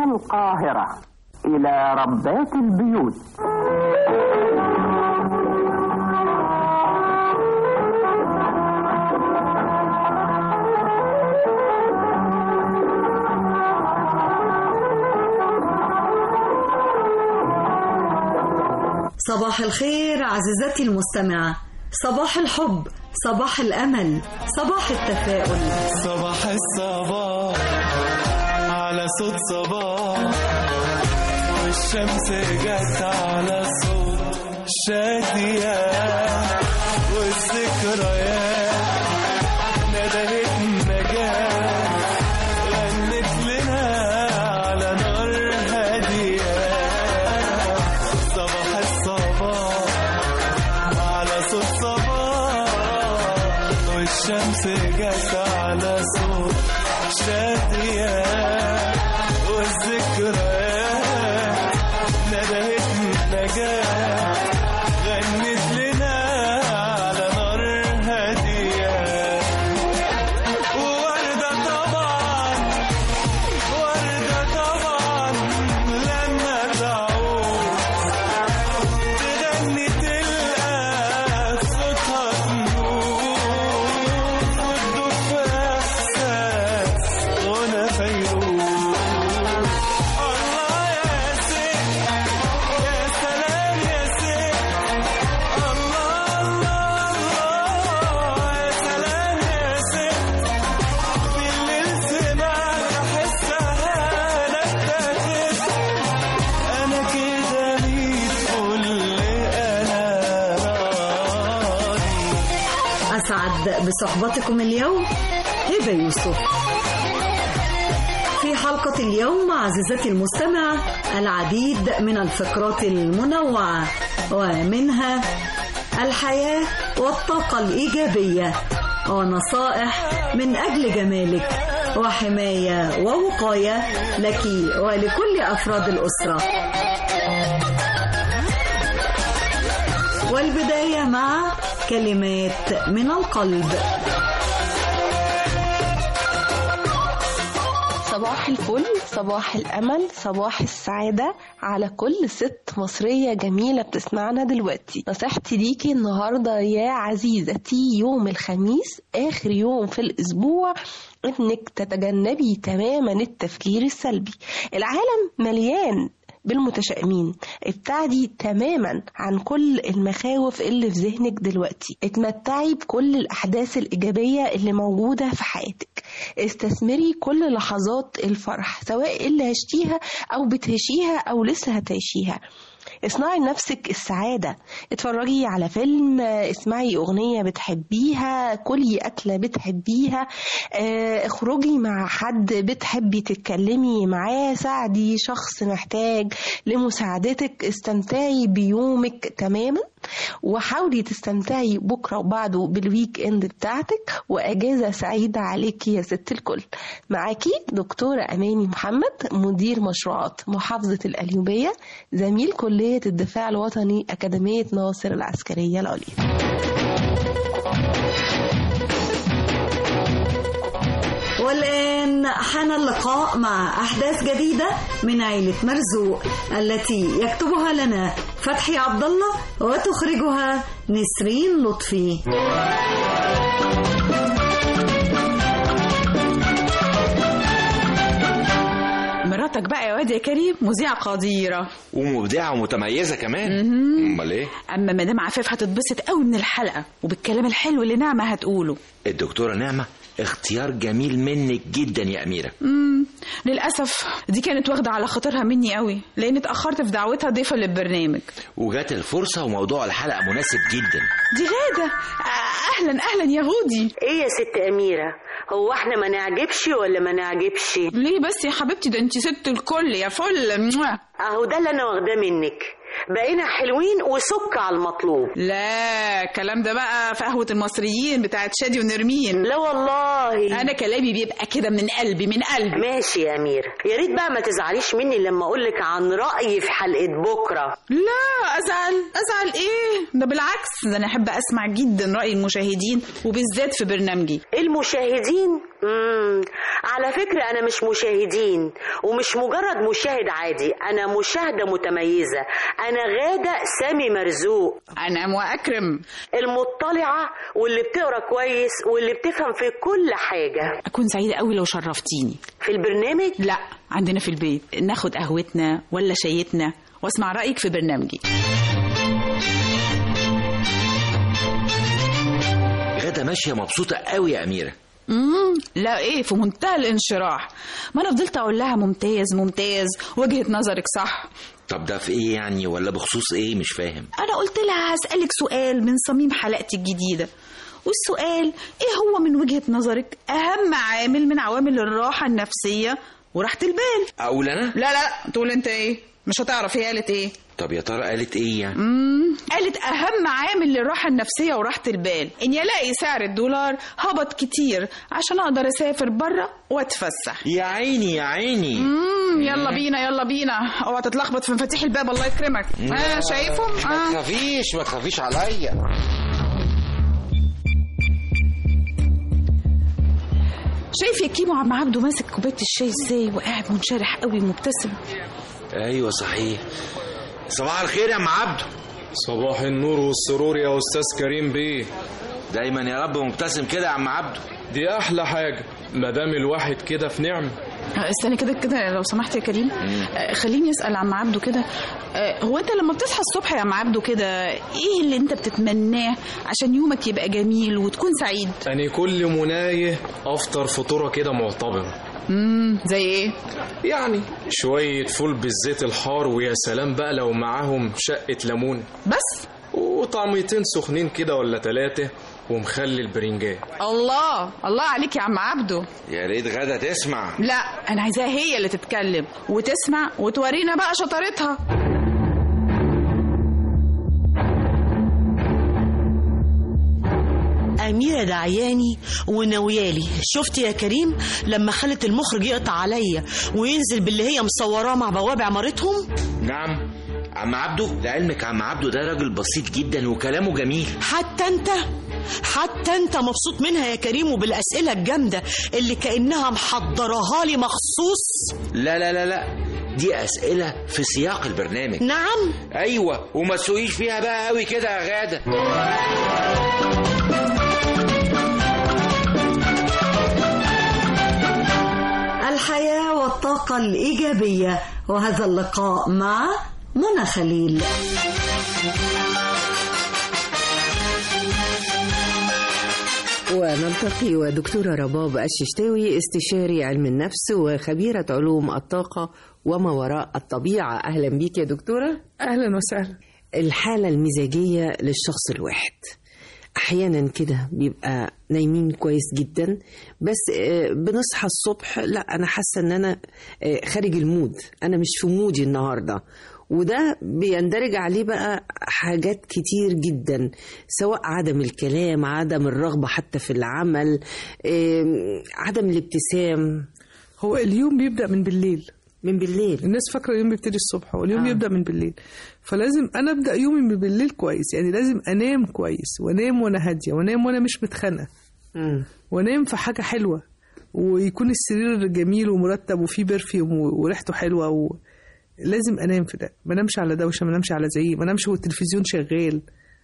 القاهرة إلى ربات البيوت صباح الخير عزيزتي المستمعة صباح الحب صباح الأمل صباح التفاؤل صباح الصباح على صوت صباح والشمس جت على صوت شادية والذكريات ندهت النجاة غنت لنا على نار هادية صباح الصباح على صوت صباح والشمس جت على صوت شادية والذكريات ندهت النجاة غنت لنا على نار هادية ووردة طبعا وردة طبعا لما تعود تغني تلقى صوتها تنور وتدوب في احساس غنى فيروز الله يا ست يا سلام يا ست الله الله الله يا سلام يا ست بالليل سمعت احسها نكتت انا كده ميت كل انا راضي أسعد بصحبتكم اليوم هبة يوسف في حلقة اليوم عزيزتي المستمعة العديد من الفقرات المنوعة ومنها الحياة والطاقة الإيجابية ونصائح من أجل جمالك وحماية ووقاية لك ولكل أفراد الأسرة والبداية مع كلمات من القلب صباح الفل صباح الأمل صباح السعادة على كل ست مصرية جميلة بتسمعنا دلوقتي نصيحتي ليكي النهاردة يا عزيزتي يوم الخميس آخر يوم في الأسبوع إنك تتجنبي تماما التفكير السلبي العالم مليان بالمتشائمين ابتعدي تماما عن كل المخاوف اللي في ذهنك دلوقتي اتمتعي بكل الأحداث الإيجابية اللي موجودة في حياتك استثمري كل لحظات الفرح سواء اللي عشتيها أو بتعيشيها أو لسه هتعيشيها اصنعي لنفسك السعادة اتفرجي على فيلم اسمعي أغنية بتحبيها كلي أكلة بتحبيها اه، اخرجي مع حد بتحبي تتكلمي معاه ساعدي شخص محتاج لمساعدتك استمتعي بيومك تماما وحاولي تستمتعي بكرة وبعده بالويك اند بتاعتك وأجازة سعيدة عليكي يا ست الكل معاكي دكتورة أماني محمد مدير مشروعات محافظة القليوبية زميل كلية الدفاع الوطني أكاديمية ناصر العسكرية العليا والآن حان اللقاء مع أحداث جديدة من عيلة مرزوق التي يكتبها لنا فتحي عبد الله وتخرجها نسرين لطفي مراتك بقى يا واد يا كريم مذيعة قديرة ومبدعة ومتميزة كمان امال ايه أما مدام عفاف هتتبسط قوي من الحلقة وبالكلام الحلو اللي نعمة هتقوله الدكتورة نعمة اختيار جميل منك جدا يا أميرة مم. للأسف دي كانت واخدة على خاطرها مني قوي لأن اتأخرت في دعوتها ضيفة للبرنامج وجات الفرصة وموضوع الحلقة مناسب جدا دي غادة آه، أهلا أهلا يا غودي ايه يا ست أميرة هو احنا ما نعجبش ولا ما نعجبش ليه بس يا حبيبتي ده انت ست الكل يا فل موا. اهو ده اللي انا واخداه منك بقينا حلوين وسك على المطلوب لا الكلام ده بقى في قهوة المصريين بتاعت شادي ونرمين لا والله أنا كلامي بيبقى كده من قلبي من قلبي ماشي يا أميرة يا ريت بقى ما تزعليش مني لما أقولك عن رأيي في حلقة بكرة لا ازعل ازعل ايه ده بالعكس ده انا احب اسمع جدا راي المشاهدين وبالذات في برنامجي المشاهدين مم. على فكرة أنا مش مشاهدين ومش مجرد مشاهد عادي أنا مشاهدة متميزة أنا غادة سامي مرزوق أنا وأكرم المطلعة واللي بتقرا كويس واللي بتفهم في كل حاجة أكون سعيدة قوي لو شرفتيني في البرنامج لا عندنا في البيت ناخد قهوتنا ولا شايتنا واسمع رأيك في برنامجي غدا ماشيه مبسوطه قوي يا اميره امم لا ايه في منتهى الانشراح ما انا فضلت اقول لها ممتاز ممتاز وجهة نظرك صح طب ده في ايه يعني ولا بخصوص ايه مش فاهم انا قلت لها هسألك سؤال من صميم حلقتي الجديدة والسؤال ايه هو من وجهة نظرك اهم عامل من عوامل الراحة النفسية وراحة البال اقول انا لا لا تقول انت ايه مش هتعرف هي قالت ايه طب يا ترى قالت ايه يعني امم قالت اهم عامل للراحه النفسيه وراحه البال اني الاقي سعر الدولار هبط كتير عشان اقدر اسافر بره واتفسح يا عيني يا عيني امم يلا بينا يلا بينا اوعى تتلخبط في مفاتيح الباب الله يكرمك اه شايفهم ما اه تخافيش ما تخافيش عليا شايف يا كيمو عم عبده ماسك كوبايه الشاي ازاي وقاعد منشرح قوي ومبتسم ايوه صحيح صباح الخير يا ام عبده صباح النور والسرور يا استاذ كريم بيه دايما يا رب مبتسم كده يا عم عبده دي احلى حاجه ما دام الواحد كده في نعمه آه، استنى كده كده لو سمحت يا كريم آه، خليني اسال عم عبده كده آه، هو انت لما بتصحى الصبح يا عم عبده كده ايه اللي انت بتتمناه عشان يومك يبقى جميل وتكون سعيد أنا كل منايه افطر فطوره كده معتبره امم زي ايه يعني شويه فول بالزيت الحار ويا سلام بقى لو معاهم شقه ليمون بس وطعميتين سخنين كده ولا ثلاثه ومخلي البرنجان الله الله عليك يا عم عبده يا ريت غدا تسمع لا انا عايزاها هي اللي تتكلم وتسمع وتورينا بقى شطارتها أميرة دعياني وناويالي شفت يا كريم لما خلت المخرج يقطع عليا وينزل باللي هي مصوراه مع بواب عمارتهم نعم عم عبده لعلمك عم عبده ده راجل بسيط جدا وكلامه جميل حتى انت حتى انت مبسوط منها يا كريم وبالأسئلة الجامدة اللي كأنها محضراها لي مخصوص لا لا لا لا دي أسئلة في سياق البرنامج نعم أيوة وما تسوقيش فيها بقى قوي كده يا غادة الحياة والطاقة الإيجابية وهذا اللقاء مع منى خليل ونلتقي ودكتورة رباب الششتاوي استشاري علم النفس وخبيرة علوم الطاقة وما وراء الطبيعة أهلا بيك يا دكتورة اهلا وسهلا الحالة المزاجية للشخص الواحد أحيانا كده بيبقى نايمين كويس جدا بس آه، بنصحى الصبح لا أنا حاسة إن أنا آه، خارج المود أنا مش في مودي النهاردة وده بيندرج عليه بقى حاجات كتير جدا سواء عدم الكلام عدم الرغبة حتى في العمل آم، عدم الابتسام هو اليوم بيبدا من بالليل من بالليل الناس فاكره اليوم بيبتدي الصبح واليوم آه. آه. يبدا من بالليل فلازم انا ابدا يومي من بالليل كويس يعني لازم انام كويس وانام وانا هاديه وانام وانا مش متخانقه مم. وانام في حاجه حلوه ويكون السرير جميل ومرتب وفيه برفيوم و- وريحته حلوه و... لازم انام في ده ما انامش على دوشه ما انامش على زعيق ما انامش والتلفزيون شغال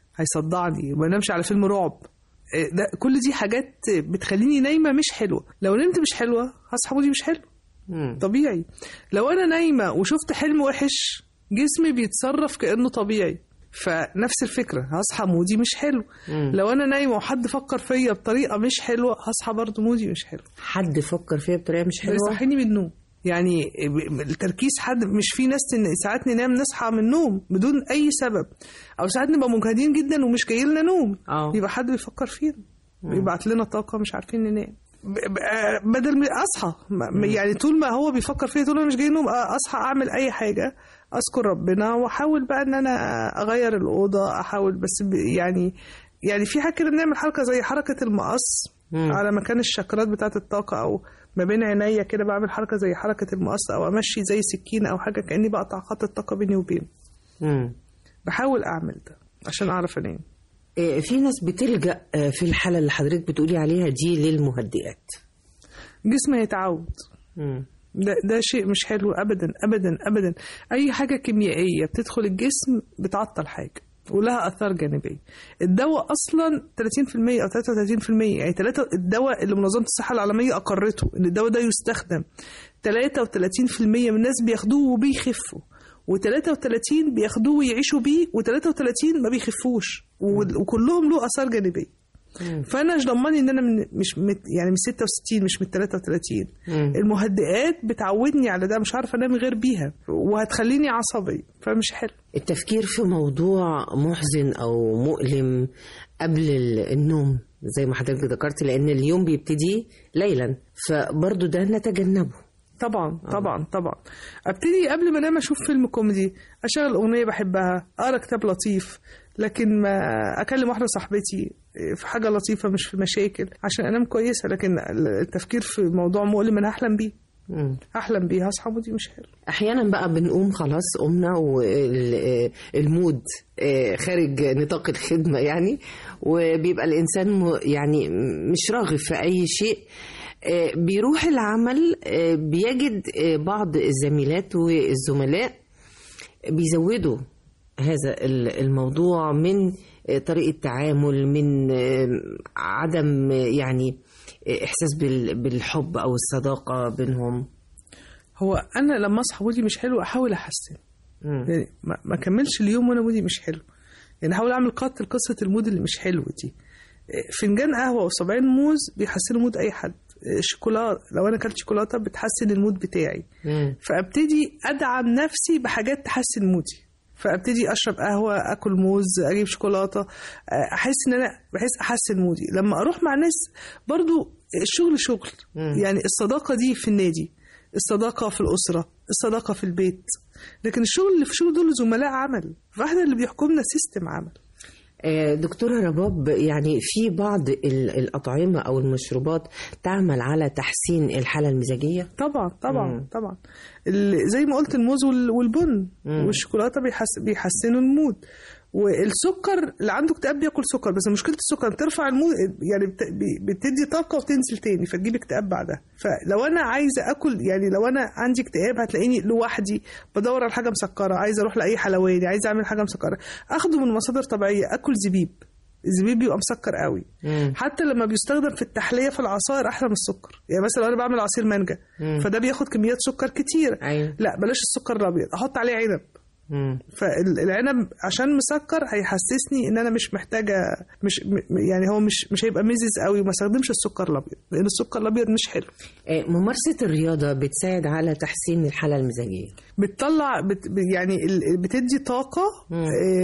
هيصدعني ما انامش على فيلم رعب إيه ده كل دي حاجات بتخليني نايمه مش حلوه لو نمت مش حلوه هصحى مودي مش حلو مم. طبيعي لو انا نايمه وشفت حلم وحش جسمي بيتصرف كانه طبيعي فنفس الفكره هصحى مودي مش حلو مم. لو انا نايمه وحد فكر فيا بطريقه مش حلوه هصحى برضه مودي مش حلو حد فكر فيها بطريقة مش حلوة بيصحيني من النوم يعني ب- التركيز حد مش في ناس تن- ساعات ننام نصحى من النوم بدون اي سبب او ساعات نبقى مجهدين جدا ومش جاي لنا نوم اه يبقى حد بيفكر فينا بيبعت لنا طاقه مش عارفين ننام ب- ب- آه، بدل ما اصحى ما- يعني طول ما هو بيفكر فيا طول ما مش جاي نوم آه، اصحى اعمل اي حاجه اذكر ربنا واحاول بقى ان انا اغير الاوضه احاول بس ب- يعني يعني في حاجه كده بنعمل حركه زي حركه المقص مم. على مكان الشكرات بتاعه الطاقه او ما بين عينيا كده بعمل حركه زي حركه المقص او امشي زي سكينه او حاجه كاني بقطع خط الطاقه بيني وبينه مم. بحاول اعمل ده عشان اعرف انام آه، في ناس بتلجأ آه، في الحالة اللي حضرتك بتقولي عليها دي للمهدئات جسمي هيتعود ده ده شيء مش حلو ابدا ابدا ابدا اي حاجه كيميائيه بتدخل الجسم بتعطل حاجه ولها اثار جانبيه الدواء اصلا 30% او 33% يعني ثلاثة الدواء اللي منظمه الصحه العالميه اقرته ان الدواء ده يستخدم 33% من الناس بياخدوه وبيخفوا و33 بياخدوه ويعيشوا بيه و33 ما بيخفوش و- وكلهم له اثار جانبيه فانا مش ضمني ان انا من مش مت يعني من 66 مش من 33 المهدئات بتعودني على ده مش عارفه انام غير بيها وهتخليني عصبي فمش حلو التفكير في موضوع محزن او مؤلم قبل ال- النوم زي ما حضرتك ذكرت لان اليوم بيبتدي ليلا فبرضه ده نتجنبه طبعا طبعا طبعا ابتدي قبل ما انام اشوف فيلم كوميدي اشغل اغنيه بحبها اقرا كتاب لطيف لكن ما اكلم واحده صاحبتي في حاجه لطيفه مش في مشاكل عشان انام كويسه لكن التفكير في موضوع مؤلم انا هحلم بيه هحلم بيه هصحى ودي مش حلو احيانا بقى بنقوم خلاص قمنا والمود خارج نطاق الخدمه يعني وبيبقى الانسان م- يعني مش راغب في اي شيء آه، بيروح العمل آه، بيجد آه، بعض الزميلات والزملاء بيزودوا هذا ال- الموضوع من آه، طريقة تعامل من آه، عدم آه، يعني آه، إحساس بال- بالحب أو الصداقة بينهم هو انا لما اصحى مودي مش حلو احاول احسن يعني ما ما اكملش اليوم وانا مودي مش حلو يعني احاول اعمل قط لقصه المود اللي مش حلو دي فنجان قهوه وصبعين موز بيحسنوا مود اي حد شوكولاته لو انا اكلت شوكولاته بتحسن المود بتاعي فابتدي ادعم نفسي بحاجات تحسن مودي فابتدي اشرب قهوه اكل موز اجيب شوكولاته احس ان انا بحس احسن مودي لما اروح مع ناس برضو الشغل شغل يعني الصداقه دي في النادي الصداقه في الاسره الصداقه في البيت لكن الشغل اللي في الشغل دول زملاء عمل فاحنا اللي بيحكمنا سيستم عمل آه، دكتورة رباب يعني في بعض ال- الأطعمة أو المشروبات تعمل على تحسين الحالة المزاجية طبعا طبعا مم. طبعا ال- زي ما قلت الموز وال- والبن مم. والشوكولاته بيحس بيحسنوا المود والسكر اللي عنده اكتئاب بياكل سكر بس مشكله السكر بترفع المود يعني بت- بي- بتدي طاقه وتنزل تاني فتجيب اكتئاب بعدها فلو انا عايزه اكل يعني لو انا عندي اكتئاب هتلاقيني لوحدي بدور على حاجه مسكره عايزه اروح لاي حلواني عايزه اعمل حاجه مسكره اخده من مصادر طبيعيه اكل زبيب الزبيب بيبقى مسكر قوي حتى لما بيستخدم في التحليه في العصائر احلى من السكر يعني مثلا لو انا بعمل عصير مانجا مم. فده بياخد كميات سكر كتير أيوة. لا بلاش السكر الابيض احط عليه عنب فالعنب عشان مسكر هيحسسني ان انا مش محتاجه مش م- يعني هو مش مش هيبقى ميزز قوي وما استخدمش السكر الابيض لان السكر الابيض مش حلو آه، ممارسة الرياضة بتساعد على تحسين الحالة المزاجية بتطلع بت يعني ال- بتدي طاقة آه،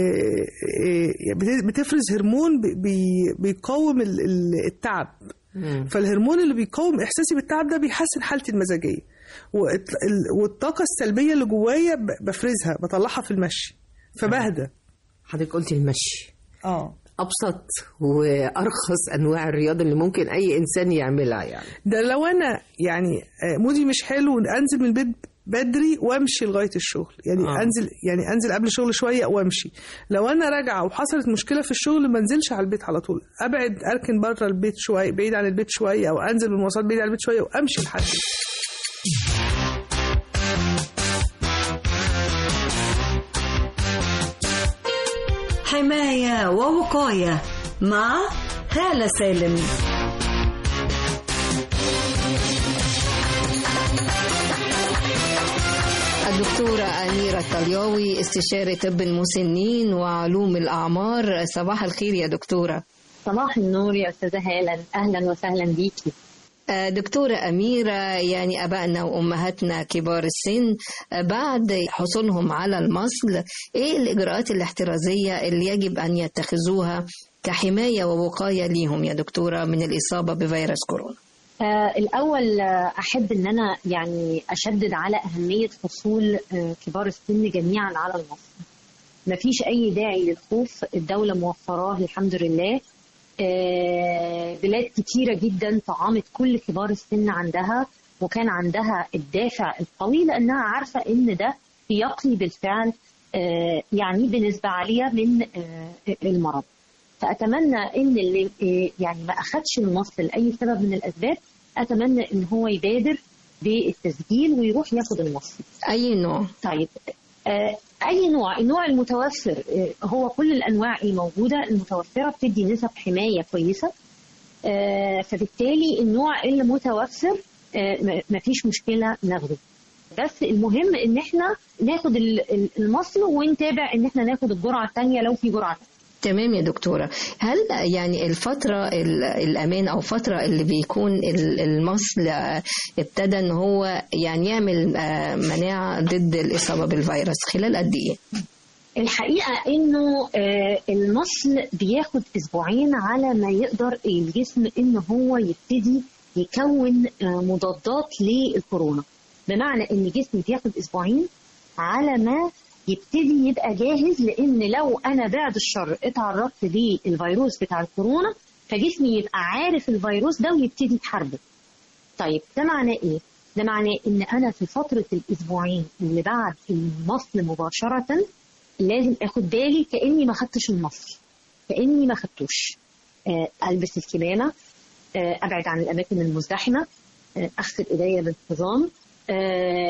آه، بت- بتفرز هرمون بي- بي- بيقاوم ال- ال- التعب فالهرمون اللي بيقاوم احساسي بالتعب ده بيحسن حالتي المزاجيه والت- ال- والطاقه السلبيه اللي جوايا ب- بفرزها بطلعها في المشي فبهدى حضرتك قلت المشي اه أبسط وأرخص أنواع الرياضة اللي ممكن أي إنسان يعملها يعني ده لو انا يعني آه، مودي مش حلو انزل من البيت بدري وامشي لغايه الشغل يعني آه. آه. انزل يعني انزل قبل الشغل شويه وامشي لو انا راجعه وحصلت مشكله في الشغل ما انزلش على البيت على طول ابعد اركن بره البيت شويه بعيد عن البيت شويه او انزل بالمواصلات بعيد عن البيت شويه وامشي لحد البيت. حماية ووقاية مع هالة سالم الدكتورة أميرة الطلياوي استشاري طب المسنين وعلوم الأعمار صباح الخير يا دكتورة صباح النور يا أستاذة هالة أهلا وسهلا بيكي آه، دكتورة أميرة يعني أبائنا وأمهاتنا كبار السن آه، بعد حصولهم على المصل إيه الإجراءات الاحترازية اللي يجب أن يتخذوها كحماية ووقاية ليهم يا دكتورة من الإصابة بفيروس كورونا آه الأول آه، أحب أن أنا يعني أشدد على أهمية حصول آه كبار السن جميعا على المصل مفيش أي داعي للخوف الدولة موفراه الحمد لله آه بلاد كتيرة جدا طعامت كل كبار السن عندها وكان عندها الدافع القوي لأنها عارفة إن ده بيقي بالفعل آه يعني بنسبة عالية من آه المرض فأتمنى إن اللي آه، يعني ما أخدش المصل لأي سبب من الأسباب اتمنى ان هو يبادر بالتسجيل ويروح ياخد المصل اي نوع طيب آه، اي نوع النوع المتوفر آه، هو كل الانواع الموجوده المتوفره بتدي نسب حمايه كويسه آه، فبالتالي النوع اللي متوفر آه، م- مفيش مشكله ناخده بس المهم ان احنا ناخد ال- ال- المصل ونتابع ان احنا ناخد الجرعه الثانيه لو في جرعه تمام يا دكتورة هل يعني الفترة ال- الأمان أو فترة اللي بيكون ال- المصل آه، ابتدى إن هو يعني يعمل آه، مناعة ضد الإصابة بالفيروس خلال قد إيه؟ الحقيقة إنه آه، المصل بياخد أسبوعين على ما يقدر الجسم إن هو يبتدي يكون آه، مضادات للكورونا بمعنى إن الجسم بياخد أسبوعين على ما يبتدي يبقى جاهز لأن لو أنا بعد الشر اتعرضت للفيروس بتاع الكورونا فجسمي يبقى عارف الفيروس ده ويبتدي يحاربه طيب ده معناه ايه؟ ده معناه ان انا في فتره الاسبوعين اللي بعد المصل مباشره لازم اخد بالي كاني ما خدتش المصل كاني ما خدتوش آه، البس الكمامه آه، ابعد عن الاماكن المزدحمه آه، اغسل ايديا بانتظام آه،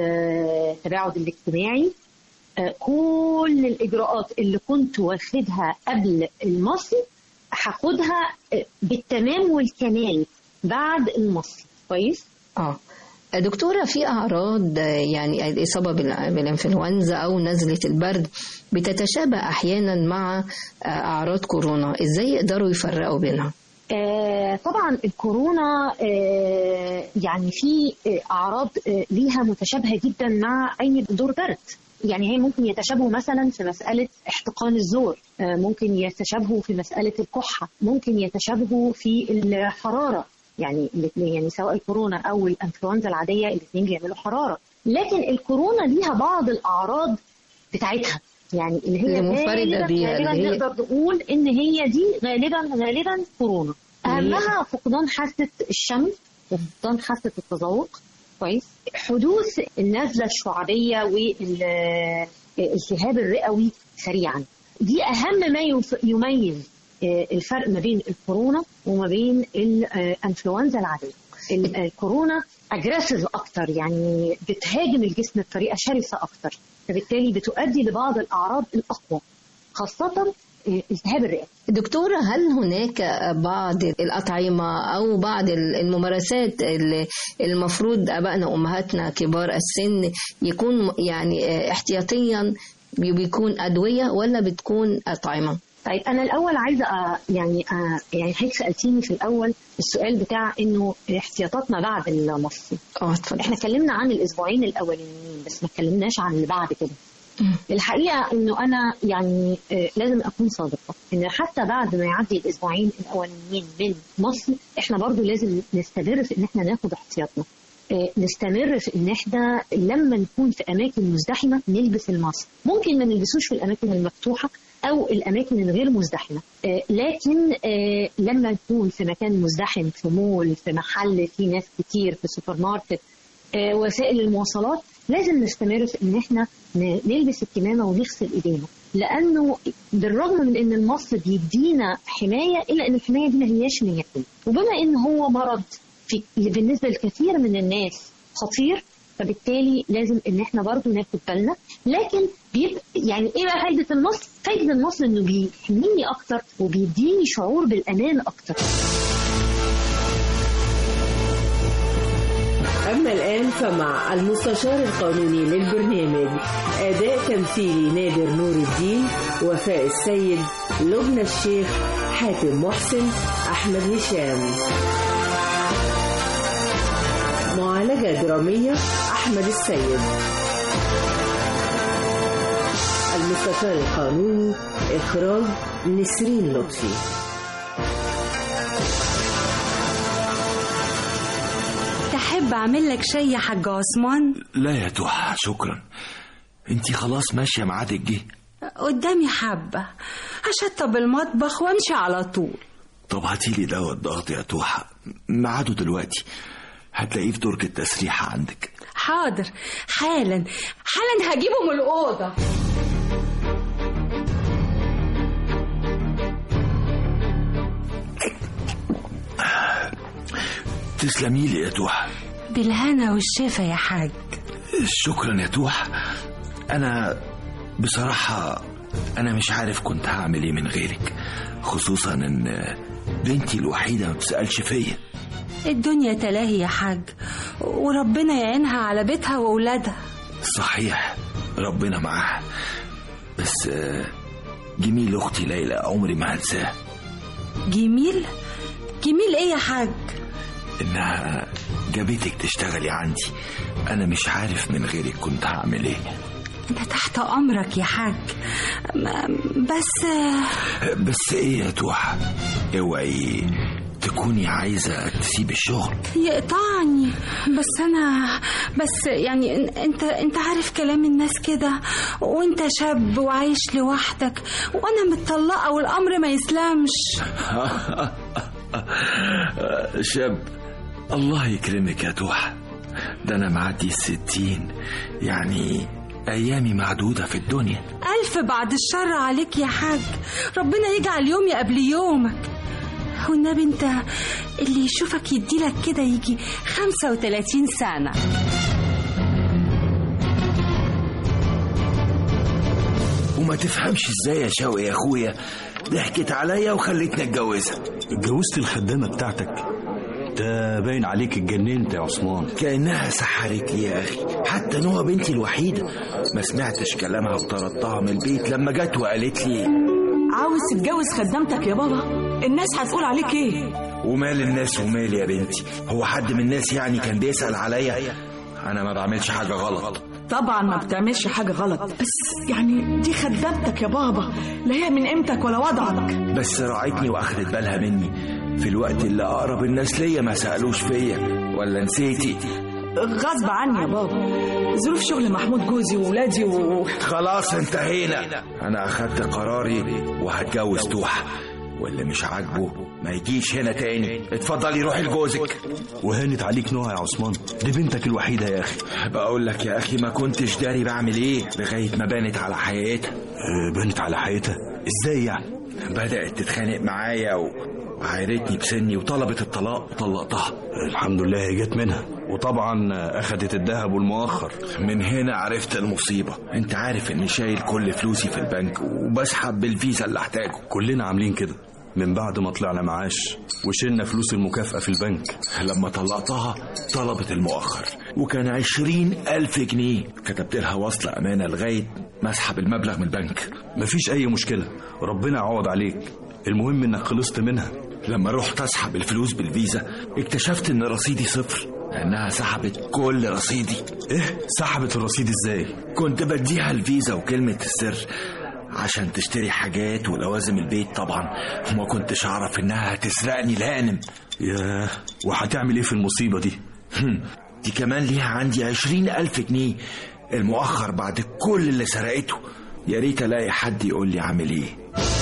التباعد الاجتماعي آه، كل الاجراءات اللي كنت واخدها قبل المصل هاخدها آه، بالتمام والكمال بعد المصل كويس اه دكتورة في أعراض آه، يعني الإصابة بال- بالإنفلونزا أو نزلة البرد بتتشابه أحيانا مع آه، أعراض كورونا إزاي يقدروا يفرقوا بينها؟ آه، طبعا الكورونا آه، يعني في آه، اعراض آه، ليها متشابهه جدا مع اي دور برد يعني هي ممكن يتشابهوا مثلا في مساله احتقان الزور آه، ممكن يتشابهوا في مساله الكحه ممكن يتشابهوا في الحراره يعني الاثنين يعني سواء الكورونا او الانفلونزا العاديه الاثنين بيعملوا حراره لكن الكورونا ليها بعض الاعراض بتاعتها يعني اللي هي اللي منفردة غالباً- بيها، غالبا اللي هي- نقدر نقول ان هي دي غالبا غالبا كورونا اهمها فقدان حاسه الشم وفقدان حاسه التذوق كويس حدوث النزله الشعبيه والالتهاب الرئوي سريعا دي اهم ما يف- يميز آه، الفرق ما بين الكورونا وما بين الانفلونزا العاديه ال- الكورونا اجريسيف اكتر يعني بتهاجم الجسم بطريقه شرسه اكتر فبالتالي بتؤدي لبعض الاعراض الاقوى خاصه آه، التهاب الرئه دكتورة هل هناك بعض الأطعمة أو بعض الممارسات اللي المفروض أبائنا وأمهاتنا كبار السن يكون يعني احتياطيا بيكون أدوية ولا بتكون أطعمة؟ طيب انا الاول عايزه أ- يعني أ- يعني حضرتك سالتيني في الاول السؤال بتاع انه احتياطاتنا بعد المصل اه اتفضل احنا اتكلمنا عن الاسبوعين الاولانيين بس ما اتكلمناش عن اللي بعد كده الحقيقه انه انا يعني آه، لازم اكون صادقه ان حتى بعد ما يعدي الاسبوعين الاولانيين من مصر احنا برضو لازم نستمر في ان احنا ناخد احتياطنا آه، نستمر في ان احنا لما نكون في اماكن مزدحمه نلبس الماسك ممكن ما نلبسوش في الاماكن المفتوحه او الاماكن الغير مزدحمه آه، لكن آه، لما نكون في مكان مزدحم في مول في محل فيه ناس كتير في سوبر ماركت آه، وسائل المواصلات لازم نستمر في ان احنا ن- نلبس الكمامه ونغسل ايدينا لانه بالرغم من ان المصل بيدينا حمايه الا ان الحمايه دي ما هياش 100% وبما ان هو مرض في بالنسبه لكثير من الناس خطير فبالتالي لازم ان احنا برضو ناخد بالنا لكن بيبقى يعني ايه بقى فايده المصل؟ فايده المصل انه بيحميني اكتر وبيديني شعور بالامان اكتر أما الآن فمع المستشار القانوني للبرنامج أداء تمثيلي نادر نور الدين وفاء السيد لبنى الشيخ حاتم محسن أحمد هشام معالجة درامية أحمد السيد المستشار القانوني إخراج نسرين لطفي تحب اعمل لك شاي يا حاج عثمان لا يا توحة شكرا انتي خلاص ماشية ميعادك جه قدامي حبة هشطب المطبخ وامشي على طول طب هاتيلي دواء الضغط يا توحة ميعاده دلوقتي هتلاقيه في درج التسريحة عندك حاضر حالا حالا هجيبه من الأوضة تسلمي لي يا توحة بالهنا والشفا يا حاج شكرا يا توحة أنا بصراحة أنا مش عارف كنت هعمل إيه من غيرك خصوصا إن بنتي الوحيدة ما بتسألش فيا الدنيا تلاهي يا حاج وربنا يعينها على بيتها وأولادها صحيح ربنا معاها بس آه، جميل أختي ليلى عمري ما هنساه جميل جميل ايه يا حاج إنها جابتك تشتغلي عندي أنا مش عارف من غيرك كنت هعمل إيه انت تحت امرك يا حاج م- بس بس إيه يا توحة اوعي تكوني عايزة تسيب الشغل يقطعني بس انا بس يعني إن- انت انت عارف كلام الناس كده وانت شاب وعايش لوحدك وانا متطلقه والامر ما يسلمش شاب الله يكرمك يا توحة ده أنا معدي الستين يعني أيامي معدودة في الدنيا الف بعد الشر عليك يا حاج ربنا يجعل يومي قبل يومك والنبي انت اللي يشوفك يديلك كده يجي 35 سنه وما تفهمش ازاي يا شوقي يا اخويا ضحكت عليا وخلتني اتجوزها اتجوزت الخدامة بتاعتك ده باين عليك اتجننت يا عثمان كأنها سحرت لي يا أخي حتى نوى بنتي الوحيدة ما سمعتش كلامها وطردتها من البيت لما جت وقالت لي عاوز تتجوز خدامتك يا بابا الناس هتقول عليك ايه ومال الناس ومالي يا بنتي هو حد من الناس يعني كان بيسأل عليا أنا ما بعملش حاجة غلط طبعا ما بتعملش حاجة غلط بس يعني دي خدامتك يا بابا لا هي من قيمتك ولا وضعك بس راعتني واخدت بالها مني في الوقت اللي أقرب الناس ليا ما سألوش فيا ولا نسيتي غصب عني يا بابا ظروف شغل محمود جوزي وولادي و... خلاص انتهينا أنا أخدت قراري وهتجوز توحة واللي مش عاجبه ما يجيش هنا تاني اتفضلي روحي لجوزك وهانت عليك نوع يا عثمان دي بنتك الوحيدة يا أخي بقول لك يا أخي ما كنتش داري بعمل إيه لغاية ما بانت على حقيقتها آه، بانت على حقيقتها إزاي يعني بدأت تتخانق معايا و- وعايرتني بسني وطلبت الطلاق وطلقتها الحمد لله هي جت منها وطبعا أخدت الذهب والمؤخر من هنا عرفت المصيبة انت عارف اني شايل كل فلوسي في البنك وبسحب بالفيزا اللي احتاجه كلنا عاملين كده من بعد ما طلعنا معاش وشلنا فلوس المكافأة في البنك لما طلقتها طلبت المؤخر وكان عشرين ألف جنيه كتبت لها وصل أمانة لغاية ما أسحب المبلغ من البنك مفيش أي مشكلة ربنا يعوض عليك المهم إنك خلصت منها لما رحت أسحب الفلوس بالفيزا اكتشفت إن رصيدي صفر لأنها سحبت كل رصيدي إيه سحبت الرصيد إزاي كنت بديها الفيزا وكلمة السر عشان تشتري حاجات ولوازم البيت طبعا وما كنتش أعرف إنها هتسرقني الهانم ياه وهتعمل إيه في المصيبة دي هم، دي كمان ليها عندي عشرين ألف جنيه المؤخر بعد كل اللي سرقته يا ريت ألاقي حد يقول لي أعمل إيه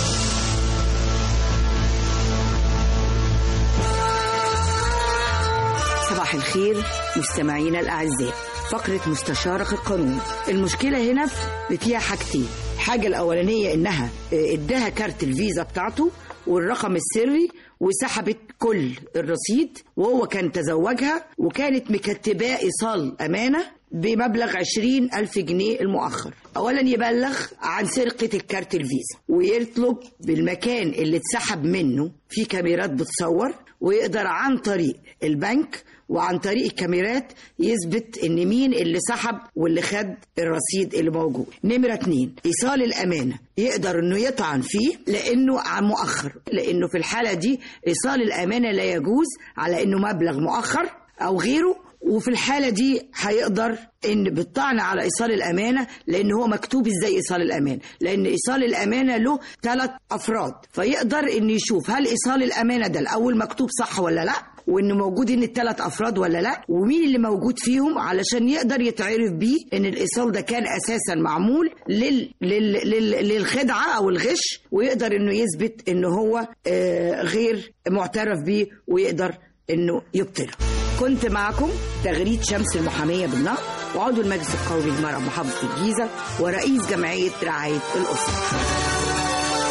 صباح الخير مستمعينا الأعزاء فقرة مستشارك القانون المشكلة هنا فيها حاجتين الحاجة الأولانية إنها آه، إداها كارت الفيزا بتاعته والرقم السري وسحبت كل الرصيد وهو كان تزوجها وكانت مكتباه إيصال أمانة بمبلغ عشرين ألف جنيه المؤخر أولا يبلغ عن سرقة الكارت الفيزا ويطلب بالمكان اللي اتسحب منه في كاميرات بتصور ويقدر عن طريق البنك وعن طريق الكاميرات يثبت ان مين اللي سحب واللي خد الرصيد اللي موجود نمرة اتنين ايصال الامانة يقدر انه يطعن فيه لانه عن مؤخر لانه في الحالة دي ايصال الامانة لا يجوز على انه مبلغ مؤخر او غيره وفي الحالة دي هيقدر ان بالطعن على ايصال الامانة لان هو مكتوب ازاي ايصال الامانة لان ايصال الامانة له ثلاث افراد فيقدر ان يشوف هل ايصال الامانة ده الاول مكتوب صح ولا لا وان موجودين الثلاث افراد ولا لا ومين اللي موجود فيهم علشان يقدر يتعرف بيه ان الايصال ده كان اساسا معمول لل... لل... لل... للخدعه او الغش ويقدر انه يثبت ان هو آه غير معترف بيه ويقدر انه يبطله كنت معكم تغريد شمس المحاميه بالنقد وعضو المجلس القومي للمرأة محافظة الجيزة ورئيس جمعية رعاية الأسرة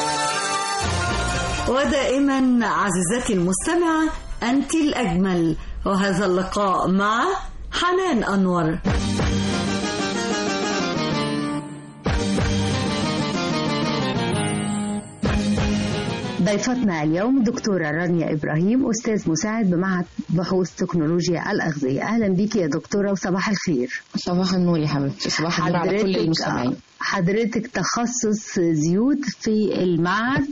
ودائما عزيزتي المستمعة أنت الأجمل وهذا اللقاء مع حنان أنور ضيفتنا اليوم دكتورة رانيا إبراهيم أستاذ مساعد بمعهد بحوث تكنولوجيا الأغذية أهلا بيكي يا دكتورة وصباح الخير صباح النور يا حبيبتي صباح النور على كل حضرتك المستمعين حضرتك تخصص زيوت في المعهد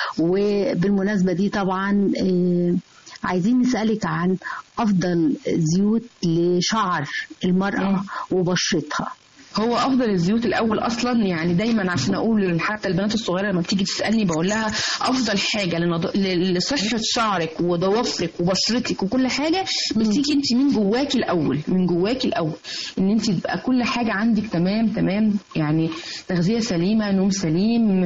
وبالمناسبة دي طبعا آه، عايزين نسألك عن أفضل زيوت لشعر المرأة وبشرتها هو افضل الزيوت الاول اصلا يعني دايما عشان اقول حتى البنات الصغيره لما بتيجي تسالني بقول لها افضل حاجه لنض... ل- لصحه شعرك وضوافرك وبشرتك وكل حاجه بتيجي انت من جواكي الاول من جواكي الاول ان انت تبقى كل حاجه عندك تمام تمام يعني تغذيه سليمه نوم سليم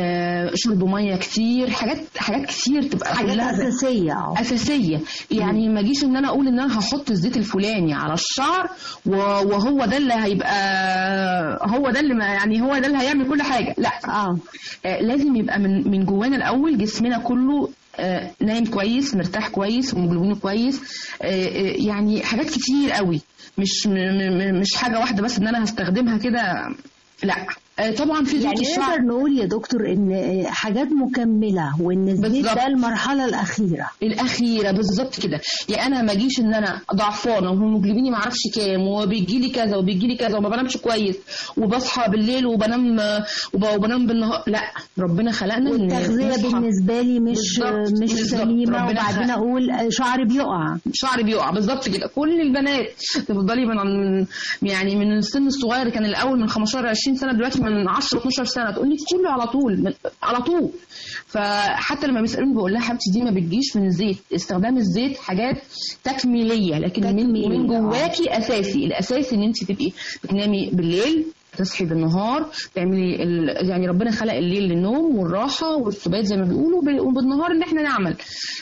آه شرب ميه كتير حاجات حاجات كتير تبقى حاجات كلها أساسية أهو. اساسيه يعني ما اجيش ان انا اقول ان انا هحط الزيت الفلاني على الشعر و- وهو ده اللي هيبقى هو ده اللي ما يعني هو ده اللي هيعمل كل حاجه لا اه لازم يبقى من من جوانا الاول جسمنا كله آه، نايم كويس مرتاح كويس هيموجلوبينه كويس آه، آه، يعني حاجات كتير قوي مش م- م- مش حاجه واحده بس ان انا هستخدمها كده لا آه، طبعا في زيوت يعني الشعر نقدر نقول يا دكتور ان حاجات مكمله وان الزيت بالظبط. ده المرحله الاخيره الاخيره بالظبط كده يعني انا ما اجيش ان انا ضعفانه وهيموجلوبيني ما اعرفش كام وبيجي لي كذا وبيجي لي كذا وما بنامش كويس وبصحى بالليل وبنام وب- وبنام بالنهار لا ربنا خلقنا إن والتغذيه نصحى. بالنسبه لي مش بالظبط، مش بالظبط. سليمه ربنا وبعدين خلق- اقول شعري بيقع شعري بيقع بالظبط كده كل البنات تفضلي من من- يعني من السن الصغير كان الاول من 15 20 سنه دلوقتي من 10 12 سنه تقول لي كله على طول من- على طول فحتى لما بيسالوني بقول لها حبيبتي دي ما بتجيش من الزيت استخدام الزيت حاجات تكميليه لكن من من جواكي اساسي الاساسي ان انت تبقي بتنامي بالليل تصحي بالنهار تعملي ال... يعني ربنا خلق الليل للنوم والراحه والسبات زي ما بيقولوا وب- وبالنهار ان احنا نعمل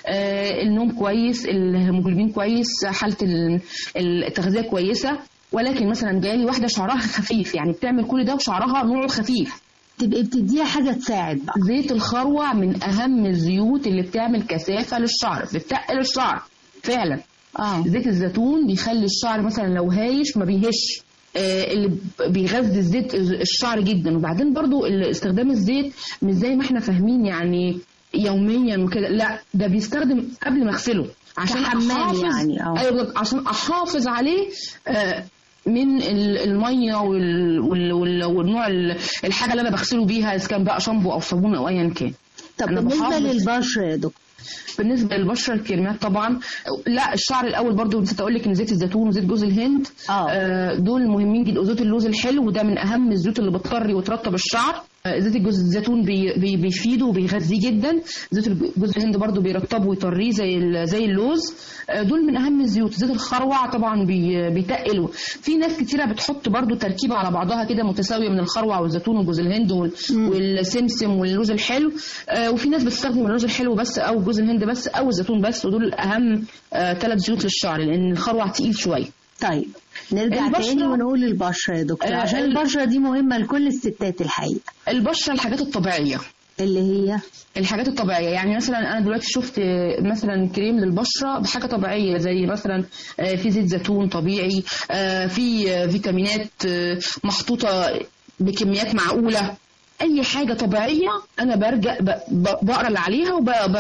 آه النوم كويس الهيموجلوبين كويس حاله ال- التغذيه كويسه ولكن مثلا جالي واحده شعرها خفيف يعني بتعمل كل ده وشعرها نوعه خفيف تبقي بتديها حاجه تساعد بقى زيت الخروع من اهم الزيوت اللي بتعمل كثافه للشعر بتتقل الشعر فعلا اه زيت الزيتون بيخلي الشعر مثلا لو هايش ما بيهش آه، اللي ب- بيغذي الزيت الشعر جدا وبعدين برضو ال- استخدام الزيت مش زي ما احنا فاهمين يعني يوميا وكده لا ده بيستخدم قبل ما اغسله عشان كحمام احافظ يعني، اه. ايوه بالظبط، عشان احافظ عليه آه، من ال- الميه وال... وال... وال... والنوع ال- الحاجه اللي انا بغسله بيها اذا كان بقى شامبو او صابون او ايا كان طب أنا بالنسبه بحافظ- للبشره يا دكتور بالنسبه للبشره الكريمات طبعا لا الشعر الاول برضو نسيت اقول لك ان زيت الزيتون وزيت جوز الهند آه دول مهمين جدا وزيت اللوز الحلو وده من اهم الزيوت اللي بتطري وترطب الشعر آه، زيت الجوز الزيتون بي بي بيفيده وبيغذيه جدا زيت جوز الهند برضو بيرطبه ويطريه زي ال- زي اللوز آه، دول من اهم الزيوت زيت الخروع طبعا بي بيتقله في ناس كتيره بتحط برضو تركيبه على بعضها كده متساويه من الخروع والزيتون وجوز الهند وال- والسمسم واللوز الحلو آه، وفي ناس بتستخدم اللوز الحلو بس او جوز الهند بس او الزيتون بس ودول اهم ثلاث زيوت للشعر لان الخروع تقيل شويه طيب نرجع البشرة- تاني ونقول البشره يا دكتور آه، عشان ال- البشره دي مهمه لكل الستات الحقيقه البشره الحاجات الطبيعيه اللي هي الحاجات الطبيعيه يعني مثلا انا دلوقتي شفت آه، مثلا كريم للبشره بحاجه طبيعيه زي مثلا آه، في زيت زيتون طبيعي آه، في آه، فيتامينات آه، محطوطه بكميات معقوله اي حاجه طبيعيه انا برجع ب- ب- بقرا اللي عليها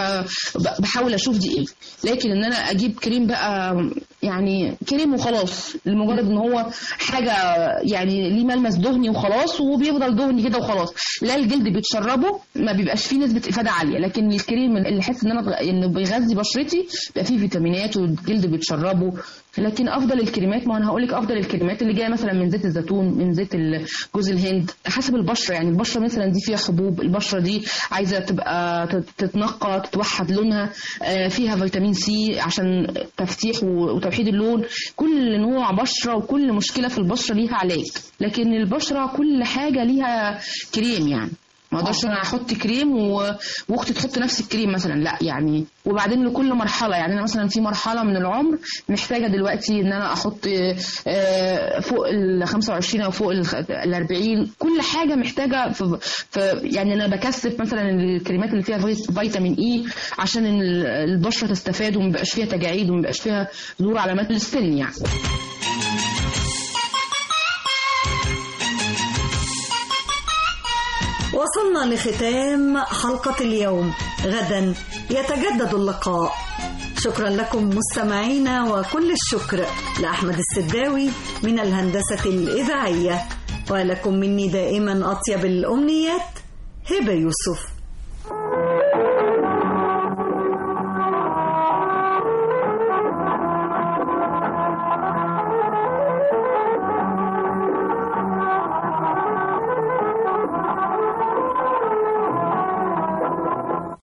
وبحاول اشوف دي ايه لكن ان انا اجيب كريم بقى يعني كريم وخلاص لمجرد ان هو حاجه يعني ليه ملمس دهني وخلاص وبيفضل دهني كده وخلاص لا الجلد بيتشربه ما بيبقاش فيه نسبه افاده عاليه لكن الكريم اللي حاسس ان انا بغ- انه بيغذي بشرتي بيبقى فيه فيتامينات والجلد بيتشربه لكن افضل الكريمات ما انا هقول لك افضل الكريمات اللي جايه مثلا من زيت الزيتون من زيت ال- جوز الهند حسب البشره يعني البشره مثلا دي فيها حبوب البشره دي عايزه تبقى تت- تتنقى تتوحد لونها آه، فيها فيتامين سي عشان تفتيح و- وتوحيد اللون كل نوع بشره وكل مشكله في البشره ليها علاج لكن البشره كل حاجه ليها كريم يعني ما اقدرش انا احط كريم و... واختي تحط نفس الكريم مثلا لا يعني وبعدين لكل مرحله يعني انا مثلا في مرحله من العمر محتاجه دلوقتي ان انا احط آه، فوق ال 25 او فوق ال 40 كل حاجه محتاجه في... في يعني انا بكثف مثلا الكريمات اللي فيها فيت- فيتامين اي عشان ال- البشره تستفاد وما يبقاش فيها تجاعيد وما يبقاش فيها ظهور علامات للسن يعني وصلنا لختام حلقة اليوم غدا يتجدد اللقاء شكرا لكم مستمعينا وكل الشكر لأحمد السداوي من الهندسة الإذاعية ولكم مني دائما أطيب الأمنيات هبة يوسف